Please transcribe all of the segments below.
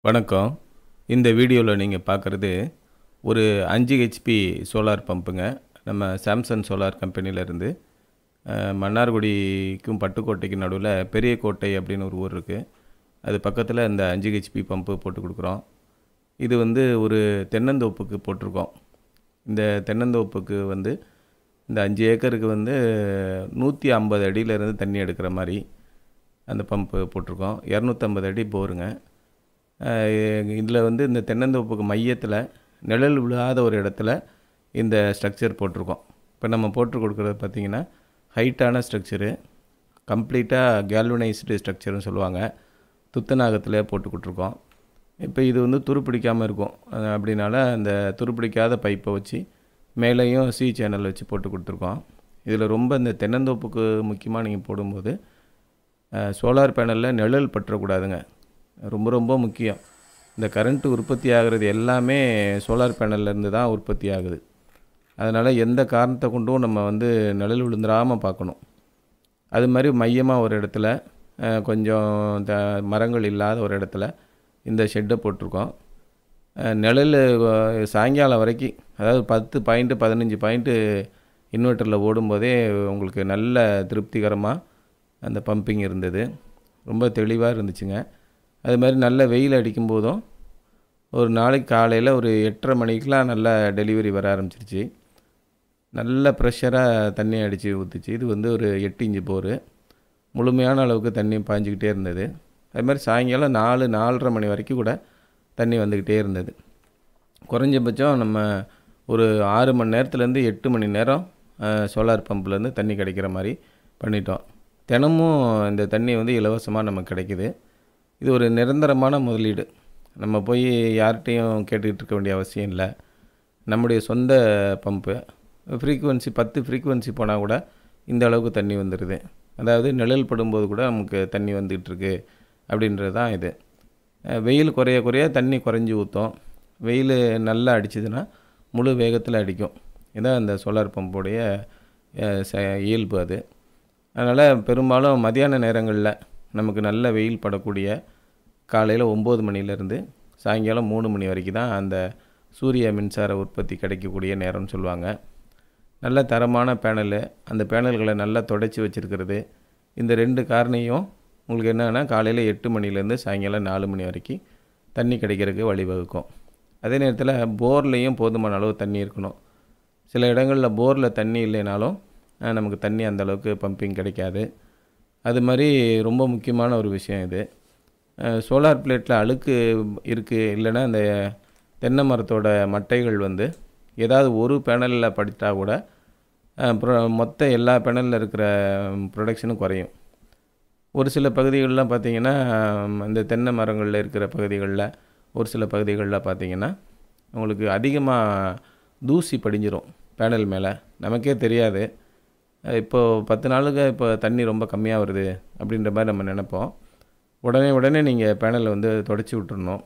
வணக்கம் இந்த வீடியோவில் நீங்கள் பார்க்குறது ஒரு அஞ்சு ஹெச்பி சோலார் பம்புங்க நம்ம சாம்சங் சோலார் கம்பெனியிலேருந்து மன்னார்குடிக்கும் பட்டுக்கோட்டைக்கும் நடுவில் பெரிய கோட்டை அப்படின்னு ஒரு ஊர் இருக்குது அது பக்கத்தில் இந்த அஞ்சு ஹெச்பி பம்பு போட்டு கொடுக்குறோம் இது வந்து ஒரு தென்னந்தோப்புக்கு போட்டிருக்கோம் இந்த தென்னந்தோப்புக்கு வந்து இந்த அஞ்சு ஏக்கருக்கு வந்து நூற்றி ஐம்பது அடியிலேருந்து தண்ணி எடுக்கிற மாதிரி அந்த பம்பு போட்டிருக்கோம் இரநூத்தம்பது அடி போருங்க இதில் வந்து இந்த தென்னந்தோப்புக்கு மையத்தில் நிழல் விழாத ஒரு இடத்துல இந்த ஸ்ட்ரக்சர் போட்டிருக்கோம் இப்போ நம்ம போட்டு கொடுக்குறது பார்த்திங்கன்னா ஹைட்டான ஸ்ட்ரக்சரு கம்ப்ளீட்டாக கேல்வனைஸ்டு ஸ்ட்ரக்சர்னு சொல்லுவாங்க துத்தநாகத்தில் போட்டு கொடுத்துருக்கோம் இப்போ இது வந்து துருப்பிடிக்காமல் இருக்கும் அஹ் அப்படினால அந்த துருப்பிடிக்காத பைப்பை வச்சு மேலேயும் சி சேனல் வச்சு போட்டு கொடுத்துருக்கோம் இதில் ரொம்ப இந்த தென்னந்தோப்புக்கு முக்கியமாக நீங்கள் போடும்போது சோலார் பேனலில் நிழல் பற்றக்கூடாதுங்க ரொம்ப ரொம்ப முக்கியம் இந்த கரண்ட்டு உற்பத்தி ஆகிறது எல்லாமே சோலார் பேனல்லேருந்து தான் உற்பத்தி ஆகுது அதனால் எந்த காரணத்தை கொண்டும் நம்ம வந்து நிழல் விழுந்துடாமல் பார்க்கணும் அது மாதிரி மையமாக ஒரு இடத்துல அஹ், கொஞ்சம் த மரங்கள் இல்லாத ஒரு இடத்துல இந்த ஷெட்டை போட்டிருக்கோம் அஹ், நிழல் அஹ், சாயங்காலம் வரைக்கும் அதாவது பத்து பாயிண்ட்டு பதினஞ்சு பாயிண்ட்டு இன்வெர்ட்டரில் ஓடும்போதே உங்களுக்கு நல்ல திருப்திகரமாக அந்த பம்பிங் இருந்தது ரொம்ப தெளிவாக இருந்துச்சுங்க அது மாதிரி நல்ல வெயில் அடிக்கும் போதும் ஒரு நாளைக்கு காலையில் ஒரு எட்டரை மணிக்கெலாம் நல்லா டெலிவரி வர ஆரம்பிச்சிருச்சு நல்ல ப்ரெஷராக தண்ணி அடித்து ஊற்றுச்சு இது வந்து ஒரு எட்டு இன்ச்சு போர் முழுமையான அளவுக்கு தண்ணி பாஞ்சிக்கிட்டே இருந்தது அது மாதிரி சாயங்காலம் நாலு நாலரை மணி வரைக்கும் கூட தண்ணி வந்துக்கிட்டே இருந்தது குறைஞ்சபட்சம் நம்ம ஒரு ஆறு மணி நேரத்துலேருந்து எட்டு மணி நேரம் சோலார் பம்ப்லேருந்து தண்ணி கிடைக்கிற மாதிரி பண்ணிட்டோம் தினமும் இந்த தண்ணி வந்து இலவசமாக நமக்கு கிடைக்குது இது ஒரு நிரந்தரமான முதலீடு நம்ம போய் யார்கிட்டையும் கேட்டுக்கிட்டு இருக்க வேண்டிய அவசியம் இல்லை நம்முடைய சொந்த பம்பு ஃப்ரீக்குவன்சி பத்து ஃப்ரீக்குவன்சி போனால் கூட இந்த அளவுக்கு தண்ணி வந்துடுது அதாவது நிழல் படும்போது கூட நமக்கு தண்ணி வந்துக்கிட்டு இருக்கு அப்படின்றது தான் இது அஹ் வெயில் குறைய குறைய தண்ணி குறைஞ்சி ஊற்றும் வெயில் நல்லா அடிச்சதுன்னா முழு வேகத்தில் அடிக்கும் இதான் இந்த சோலார் பம்புடைய அஹ், ச இயல்பு அது அதனால் பெரும்பாலும் மதியான நேரங்களில் நமக்கு நல்ல வெயில் படக்கூடிய காலையில் ஒம்பது மணிலேருந்து சாயங்காலம் மூணு மணி வரைக்கும் தான் அந்த சூரிய மின்சார உற்பத்தி கிடைக்கக்கூடிய நேரம்னு சொல்லுவாங்க நல்ல தரமான பேனலு அந்த பேனல்களை நல்லா தொடச்சி வச்சுருக்கிறது இந்த ரெண்டு காரணியும் உங்களுக்கு என்னென்னா காலையில் எட்டு மணிலேருந்து சாயங்காலம் நாலு மணி வரைக்கும் தண்ணி கிடைக்கிறதுக்கு வழிவகுக்கும் அதே நேரத்தில் போர்லேயும் போதுமான அளவு தண்ணி இருக்கணும் சில இடங்களில் போரில் தண்ணி இல்லைனாலும் அஹ், நமக்கு தண்ணி அந்த அளவுக்கு பம்பிங் கிடைக்காது அது மாதிரி ரொம்ப முக்கியமான ஒரு விஷயம் இது சோலார் பிளேட்டில் அழுக்கு இருக்குது இல்லைன்னா இந்த தென்னை மரத்தோட மட்டைகள் வந்து ஏதாவது ஒரு பேனலில் படித்தா கூட அஹ், pro- மொத்த எல்லா பேனலில் இருக்கிற ப்ரொடக்ஷனும் குறையும் ஒரு சில பகுதிகளெலாம் பார்த்திங்கன்னா இந்த தென்னை மரங்களில் இருக்கிற பகுதிகளில் ஒரு சில பகுதிகளில் பார்த்திங்கன்னா உங்களுக்கு அதிகமாக தூசி படிஞ்சிரும் பேனல் மேலே நமக்கே தெரியாது அஹ் இப்போது பத்து நாளுக்கு இப்போ தண்ணி ரொம்ப கம்மியாக வருது அப்படின்ற மாதிரி நம்ம நினைப்போம் உடனே உடனே நீங்கள் பேனலை வந்து தொடச்சி விட்டுறணும்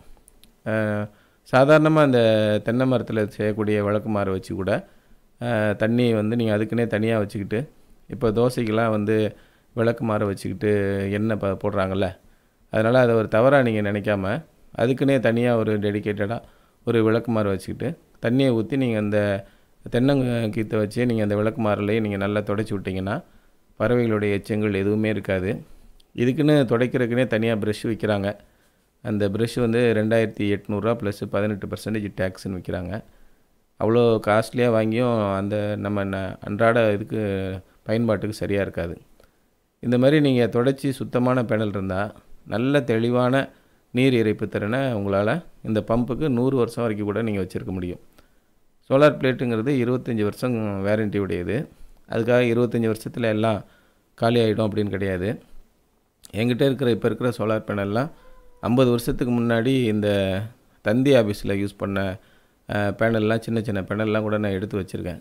சாதாரணமாக இந்த தென்னை மரத்தில் செய்யக்கூடிய விளக்குமாறு வச்சு கூட அஹ், தண்ணி வந்து நீங்கள் அதுக்குன்னே தனியாக வச்சுக்கிட்டு இப்போ தோசைக்கெலாம் வந்து விளக்குமாறு வச்சுக்கிட்டு எண்ணெய் ப போடுறாங்கல்ல அதனால் அதை ஒரு தவறாக நீங்கள் நினைக்காம அதுக்குன்னே தனியாக ஒரு டெடிக்கேட்டடாக ஒரு விளக்குமாறு வச்சுக்கிட்டு தண்ணியை ஊற்றி நீங்கள் அந்த தென்னங்கீத்தை வச்சு நீங்கள் அந்த விளக்குமாறுலேயே நீங்கள் நல்லா தொடச்சி விட்டிங்கன்னா பறவைகளுடைய எச்சங்கள் எதுவுமே இருக்காது இதுக்குன்னு துடைக்கிறதுக்குனே தனியாக ப்ரஷ் விற்கிறாங்க அந்த ப்ரஷ் வந்து ரெண்டாயிரத்தி எட்நூறுரூவா ப்ளஸ் பதினெட்டு பர்சன்டேஜ் டேக்ஸ்னு விற்கிறாங்க அவ்வளோ காஸ்ட்லியாக வாங்கியும் அந்த நம்ம ந- அன்றாட இதுக்கு பயன்பாட்டுக்கு சரியாக இருக்காது இந்த மாதிரி நீங்கள் தொடச்சி சுத்தமான பேனல் இருந்தால் நல்ல தெளிவான நீர் இறைப்பு திறனை உங்களால் இந்த பம்புக்கு நூறு வருஷம் வரைக்கும் கூட நீங்கள் வச்சுருக்க முடியும் சோலார் பிளேட்டுங்கிறது இருபத்தஞ்சி வருஷம் வேரண்டி உடையது அதுக்காக இருபத்தஞ்சி வருஷத்தில் எல்லாம் காலி ஆகிடும் அப்படின்னு கிடையாது என்கிட்ட இருக்கிற இப்போ இருக்கிற சோலார் பேனல்லாம் ஐம்பது வருஷத்துக்கு முன்னாடி இந்த தந்தி ஆஃபீஸில் யூஸ் பண்ண அஹ், பேனல்லாம் சின்ன சின்ன பேனல்லாம் கூட நான் எடுத்து வச்சுருக்கேன்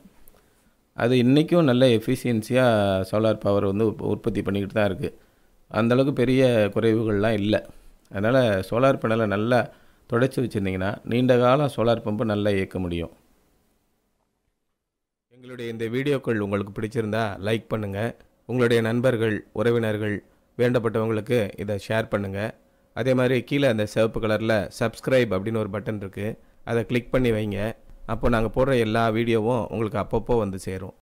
அது இன்றைக்கும் நல்ல எஃபிஷியன்சியாக சோலார் பவர் வந்து உற்ப- உற்பத்தி பண்ணிக்கிட்டு தான் இருக்குது அந்தளவுக்கு பெரிய குறைவுகள்லாம் இல்லை அதனால் சோலார் பேனலை நல்லா தொடச்சி வச்சுருந்தீங்கன்னா நீண்ட காலம் சோலார் பம்பை நல்லா இயக்க முடியும் எங்களுடைய இந்த வீடியோக்கள் உங்களுக்கு பிடிச்சிருந்தா லைக் பண்ணுங்கள் உங்களுடைய நண்பர்கள் உறவினர்கள் வேண்டப்பட்டவங்களுக்கு இதை ஷேர் பண்ணுங்கள் அதே மாதிரி கீழே அந்த சிவப்பு கலரில் சப்ஸ்கிரைப் அப்படின்னு ஒரு பட்டன் இருக்குது அதை கிளிக் பண்ணி வைங்க அப்போ நாங்கள் போடுற எல்லா வீடியோவும் உங்களுக்கு அப்பப்போ வந்து சேரும்